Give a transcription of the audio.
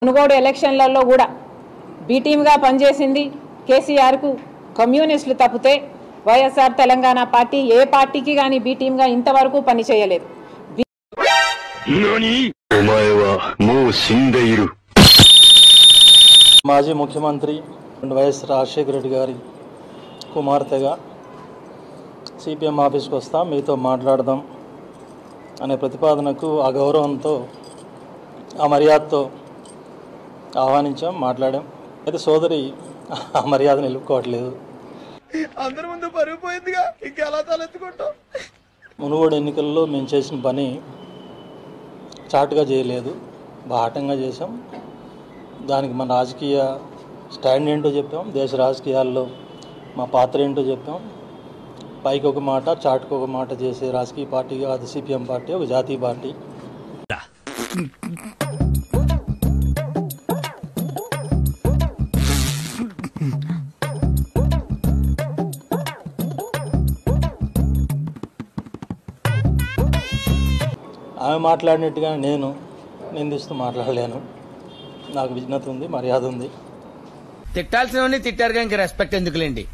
మునుగోడు ఎలక్షన్లలో కూడా బీ టీమ్గా పనిచేసింది కేసీఆర్కు కమ్యూనిస్టులు తప్పితే వైఎస్ఆర్ తెలంగాణ పార్టీ ఏ పార్టీకి కానీ బీ టీమ్గా ఇంతవరకు పని చేయలేదు 何お前はもう死んでいる。 మాజీ ముఖ్యమంత్రి వైఎస్ రాజశేఖర రెడ్డి గారి కుమార్తెగా సిపిఎం ఆఫీస్కి వస్తాం మీతో మాట్లాడదాం అనే ప్రతిపాదనకు ఆ గౌరవంతో ఆ మర్యాదతో ఆహ్వానించాం మాట్లాడాం అయితే సోదరి ఆ మర్యాద నిలుపుకోవట్లేదు అందరి ముందు పరుగు పోయిందిగా ఇంకెలా తలెత్తుకుంటాం మునుగోడు ఎన్నికల్లో మేము చేసిన పని చాటుగా చేయలేదు బాహటంగా చేసాం దానికి మన రాజకీయ స్టాండ్ ఏంటో చెప్పాం దేశ రాజకీయాల్లో మా పాత్ర ఏంటో చెప్పాం పైకి ఒక మాట చాటుకు ఒక మాట చేసే రాజకీయ పార్టీగా అది సిపిఎం పార్టీ ఒక జాతీయ పార్టీ ఆమె మాట్లాడినట్టుగా నేను నిందిస్తూ మాట్లాడలేను నాకు విజ్ఞత ఉంది మర్యాద ఉంది తిట్టాల్సినవన్నీ తిట్టారుగా ఇంక రెస్పెక్ట్ ఎందుకులేండి